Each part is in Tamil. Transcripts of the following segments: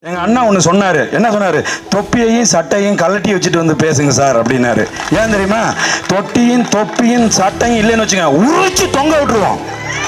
எங்க அண்ணா ஒன்று சொன்னாரு என்ன சொன்னாரு தொப்பியையும் சட்டையும் கழட்டி வச்சுட்டு வந்து பேசுங்க சார் அப்படின்னாரு ஏன் தெரியுமா தொட்டியும் தொப்பியும் சட்டையும் இல்லைன்னு வச்சுங்க உரிச்சு தொங்க விட்டுருவோம்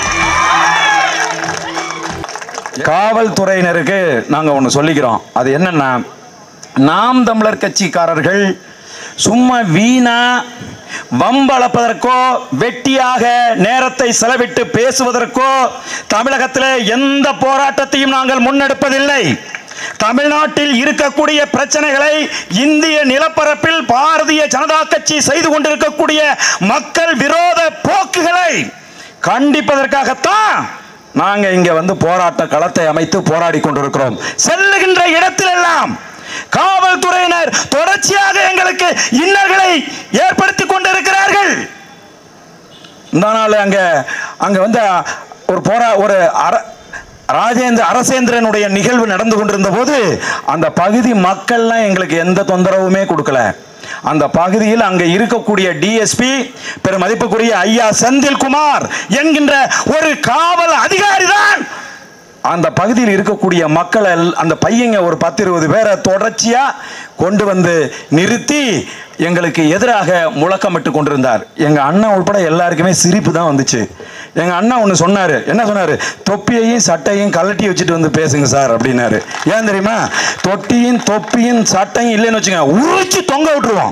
காவல்துறையினருக்கு நாங்க ஒன்று சொல்லிக்கிறோம் அது என்னன்னா நாம் தமிழர் கட்சிக்காரர்கள் சும்மா வீணா வம்பளப்பதற்கோ வெட்டியாக நேரத்தை செலவிட்டு பேசுவதற்கோ தமிழகத்தில் எந்த போராட்டத்தையும் நாங்கள் முன்னெடுப்பதில்லை தமிழ்நாட்டில் இருக்கக்கூடிய பிரச்சனைகளை இந்திய நிலப்பரப்பில் பாரதிய ஜனதா கட்சி செய்து கொண்டிருக்கக்கூடிய மக்கள் விரோத போக்குகளை கண்டிப்பதற்காகத்தான் நாங்க இங்க வந்து போராட்ட களத்தை அமைத்து போராடி கொண்டிருக்கிறோம் செல்லுகின்ற இடத்திலெல்லாம் காவல்துறையினர் தொடர்ச்சியாக எங்களுக்கு இன்னல்களை ஏற்படுத்தி கொண்டிருக்கிறார்கள் இந்த நாள் அங்க அங்க வந்து ஒரு போரா ஒரு அர ராஜேந்திர அரசேந்திரனுடைய நிகழ்வு நடந்து கொண்டிருந்த போது அந்த பகுதி மக்கள்லாம் எங்களுக்கு எந்த தொந்தரவுமே கொடுக்கல அந்த பகுதியில் அங்க இருக்கக்கூடிய டிஎஸ்பி பெருமதிப்புக்குரிய ஐயா செந்தில்குமார் என்கின்ற ஒரு காவல் அதிகாரி தான் அந்த பகுதியில் இருக்கக்கூடிய மக்களை எல்- அந்த பையங்க ஒரு பத்து இருபது பேரை தொடர்ச்சியா கொண்டு வந்து நிறுத்தி எங்களுக்கு எதிராக முழக்கமிட்டு கொண்டிருந்தார் எங்க அண்ணன் உட்பட எல்லாருக்குமே சிரிப்பு தான் வந்துச்சு எங்க அண்ணன் ஒன்று சொன்னாரு என்ன சொன்னாரு தொப்பியையும் சட்டையும் கழட்டி வச்சுட்டு வந்து பேசுங்க சார் அப்படின்னாரு ஏன் தெரியுமா தொட்டியும் தொப்பியும் சட்டையும் இல்லைன்னு வச்சுங்க உரிச்சு தொங்க விட்டுருவோம்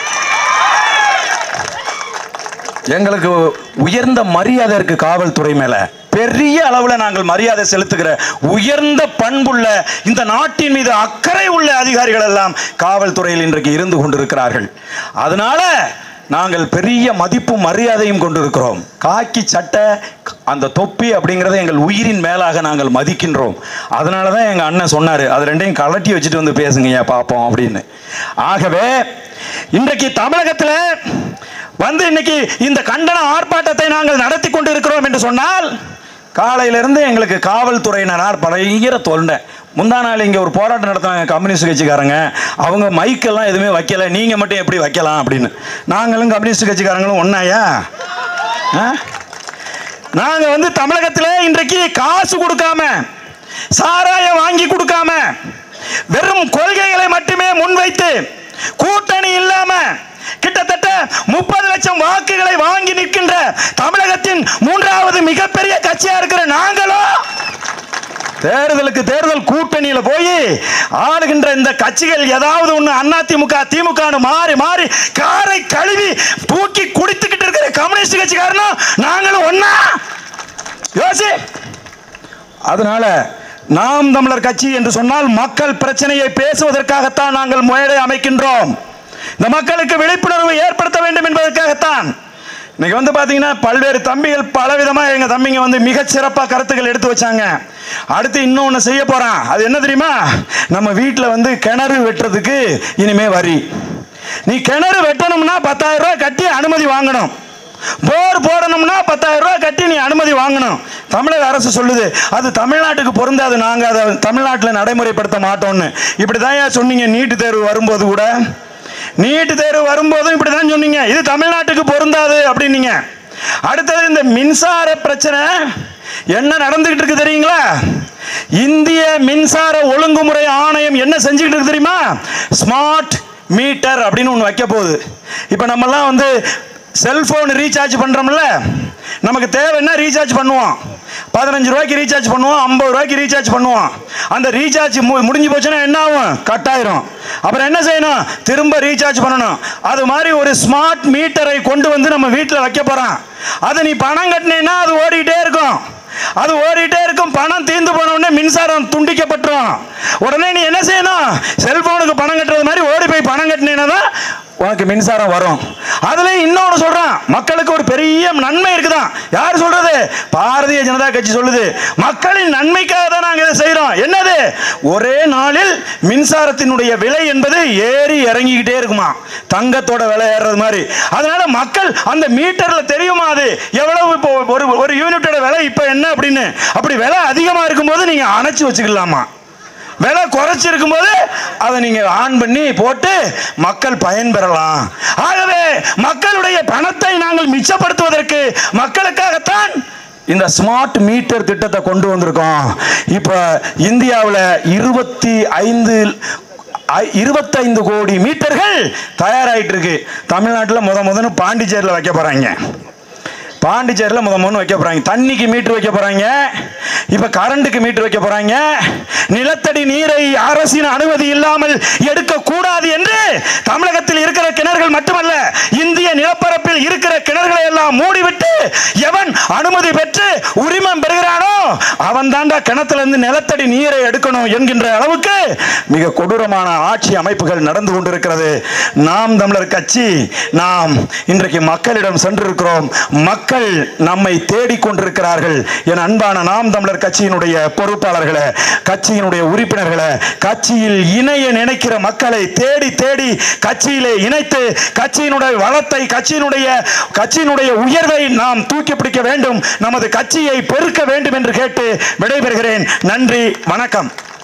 எங்களுக்கு உயர்ந்த மரியாதை இருக்கு காவல்துறை மேல பெரிய அளவில் நாங்கள் மரியாதை செலுத்துகிற உயர்ந்த பண்புள்ள இந்த நாட்டின் மீது அக்கறை உள்ள அதிகாரிகள் எல்லாம் காவல்துறையில் இன்றைக்கு இருந்து கொண்டிருக்கிறார்கள் அதனால நாங்கள் பெரிய மதிப்பும் மரியாதையும் கொண்டிருக்கிறோம் காக்கி சட்டை அந்த தொப்பி அப்படிங்கிறத எங்கள் உயிரின் மேலாக நாங்கள் மதிக்கின்றோம் அதனால தான் எங்கள் அண்ணன் சொன்னார் அது ரெண்டையும் கலட்டி வச்சுட்டு வந்து பேசுங்கய்யா பார்ப்போம் அப்படின்னு ஆகவே இன்றைக்கு தமிழகத்தில் வந்து இன்னைக்கு இந்த கண்டன ஆர்ப்பாட்டத்தை நாங்கள் நடத்தி கொண்டு இருக்கிறோம் என்று சொன்னால் காலையிலிருந்து எங்களுக்கு காவல்துறையினரார் பயங்கர தொண்டை முந்தா நாள் இங்கே ஒரு போராட்டம் நடத்துனாங்க கம்யூனிஸ்ட் கட்சிக்காரங்க அவங்க மைக்கெல்லாம் எதுவுமே வைக்கல நீங்கள் மட்டும் எப்படி வைக்கலாம் அப்படின்னு நாங்களும் கம்யூனிஸ்ட் கட்சிக்காரங்களும் ஒன்றாயா நாங்கள் வந்து தமிழகத்தில் இன்றைக்கு காசு கொடுக்காம சாராயம் வாங்கி கொடுக்காம வெறும் கொள்கைகளை மட்டுமே முன்வைத்து கூட்டணி இல்லாம கிட்டத்தட்ட முப்பது லட்சம் வாக்குகளை வாங்கி நிற்கின்ற தமிழகத்தின் மூன்றாவது மிகப்பெரிய கட்சியா இருக்கிற நாங்களும் தேர்தலுக்கு தேர்தல் கூட்டணியில போய் ஆளுகின்ற இந்த கட்சிகள் ஏதாவது ஒண்ணு அதிமுக திமுக மாறி மாறி காரை கழுவி தூக்கி குடித்துக்கிட்டு இருக்கிற கம்யூனிஸ்ட் கட்சிக்காரனும் நாங்களும் ஒண்ணா யோசி அதனால நாம் தமிழர் கட்சி என்று சொன்னால் மக்கள் பிரச்சனையை பேசுவதற்காகத்தான் நாங்கள் மேடை அமைக்கின்றோம் இந்த மக்களுக்கு விழிப்புணர்வு ஏற்படுத்த வேண்டும் என்பதற்காகத்தான் இன்னைக்கு வந்து பாத்தீங்கன்னா பல்வேறு தம்பிகள் பலவிதமா எங்க தம்பிங்க வந்து மிகச் சிறப்பா கருத்துக்கள் எடுத்து வச்சாங்க அடுத்து இன்னொன்னு செய்ய போறான் அது என்ன தெரியுமா நம்ம வீட்டில் வந்து கிணறு வெட்டுறதுக்கு இனிமே வரி நீ கிணறு வெட்டணும்னா பத்தாயிரம் ரூபாய் கட்டி அனுமதி வாங்கணும் போர் போடணும்னா பத்தாயிரம் ரூபாய் கட்டி நீ அனுமதி வாங்கணும் தமிழக அரசு சொல்லுது அது தமிழ்நாட்டுக்கு பொருந்தாது நாங்கள் அதை தமிழ்நாட்டில் நடைமுறைப்படுத்த மாட்டோம்னு இப்படி தான் சொன்னீங்க நீட்டு தேர்வு வரும்போது கூட நீட்டு தேர்வு வரும்போதும் இப்படி தான் சொன்னீங்க இது தமிழ்நாட்டுக்கு பொருந்தாது அப்படின்னீங்க அடுத்தது இந்த மின்சார பிரச்சனை என்ன நடந்துகிட்டு இருக்கு தெரியுங்களா இந்திய மின்சார ஒழுங்குமுறை ஆணையம் என்ன செஞ்சுக்கிட்டு இருக்கு தெரியுமா ஸ்மார்ட் மீட்டர் அப்படின்னு ஒன்று வைக்க போகுது இப்போ நம்மலாம் வந்து செல்போன் ரீசார்ஜ் பண்ணுறோம்ல நமக்கு தேவைன்னா ரீசார்ஜ் பண்ணுவோம் பதினஞ்சு ரூபாய்க்கு ரீசார்ஜ் பண்ணுவோம் ஐம்பது ரூபாய்க்கு ரீசார்ஜ் பண்ணுவோம் அந்த ரீசார்ஜ் முடிஞ்சு போச்சுன்னா என்ன ஆகும் கட் ஆயிரும் அப்புறம் என்ன செய்யணும் திரும்ப ரீசார்ஜ் பண்ணணும் அது மாதிரி ஒரு ஸ்மார்ட் மீட்டரை கொண்டு வந்து நம்ம வீட்டில் வைக்க போகிறோம் அதை நீ பணம் கட்டினேன்னா அது ஓடிக்கிட்டே இருக்கும் அது ஓடிட்டே இருக்கும் பணம் தீர்ந்து போன உடனே மின்சாரம் துண்டிக்கப்பட்டுரும் உடனே நீ என்ன செய்யணும் செல்போனுக்கு பணம் கட்டுறது மாதிரி ஓடி போய் பணம் கட்டினீங்கன்னா தான் உனக்கு மின்சாரம் வரும் அதுல இன்னொன்று சொல்றான் மக்களுக்கு ஒரு பெரிய நன்மை இருக்குதான் யார் சொல்றது பாரதிய ஜனதா கட்சி சொல்லுது மக்களின் நன்மைக்காக தான் நாங்கள் இதை செய்றோம் என்னது ஒரே நாளில் மின்சாரத்தினுடைய விலை என்பது ஏறி இறங்கிக்கிட்டே இருக்குமா தங்கத்தோட விலை ஏறுறது மாதிரி அதனால மக்கள் அந்த மீட்டர்ல தெரியுமா அது எவ்வளவு இப்போ ஒரு ஒரு யூனிட்டோட விலை இப்போ என்ன அப்படின்னு அப்படி விலை அதிகமா இருக்கும்போது நீங்க அணைச்சு வச்சுக்கலாமா விலை குறைச்சிருக்கும் போது அதை நீங்க ஆன் பண்ணி போட்டு மக்கள் பயன்பெறலாம் ஆகவே மக்களுடைய பணத்தை நாங்கள் மிச்சப்படுத்துவதற்கு மக்களுக்காகத்தான் இந்த ஸ்மார்ட் மீட்டர் திட்டத்தை கொண்டு வந்திருக்கோம் இப்போ இந்தியாவில் இருபத்தி ஐந்து ஐ- இருபத்தைந்து கோடி மீட்டர்கள் தயாராயிட்டு இருக்கு தமிழ்நாட்டில் முத முதன்னு பாண்டிச்சேரியில் வைக்க போறாங்க பாண்டிச்சேரியில் முத முதன்னு வைக்க போறாங்க தண்ணிக்கு மீட்டர் வைக்க போறாங்க இப்ப கரண்ட்டுக்கு மீட்டர் வைக்க போறாங்க நிலத்தடி நீரை அரசின் அனுமதி இல்லாமல் எடுக்க கூடாது என்று தமிழகத்தில் இருக்கிற கிணறுகள் மட்டுமல்ல இந்திய நிலப்பரப்பில் இருக்கிற கிணறுகளை எல்லாம் மூடிவிட்டு எவன் அனுமதி பெற்று உரிமம் பெறுகிறானோ அவன் தாண்டா கிணத்துல இருந்து நிலத்தடி நீரை எடுக்கணும் என்கின்ற அளவுக்கு மிக கொடூரமான ஆட்சி அமைப்புகள் நடந்து கொண்டிருக்கிறது நாம் தமிழர் கட்சி நாம் இன்றைக்கு மக்களிடம் சென்றிருக்கிறோம் மக்கள் நம்மை தேடிக்கொண்டிருக்கிறார்கள் என் அன்பான நாம் தமிழர் கட்சியினுடைய பொறுப்பாளர்களை கட்சியினுடைய உறுப்பினர்களை கட்சியில் இணைய நினைக்கிற மக்களை தேடி தேடி கட்சியிலே இணைத்து கட்சியினுடைய வளத்தை கட்சியினுடைய கட்சியினுடைய உயர்வை நாம் தூக்கி பிடிக்க வேண்டும் நமது கட்சியை பெருக்க வேண்டும் என்று கேட்டு விடைபெறுகிறேன் நன்றி வணக்கம்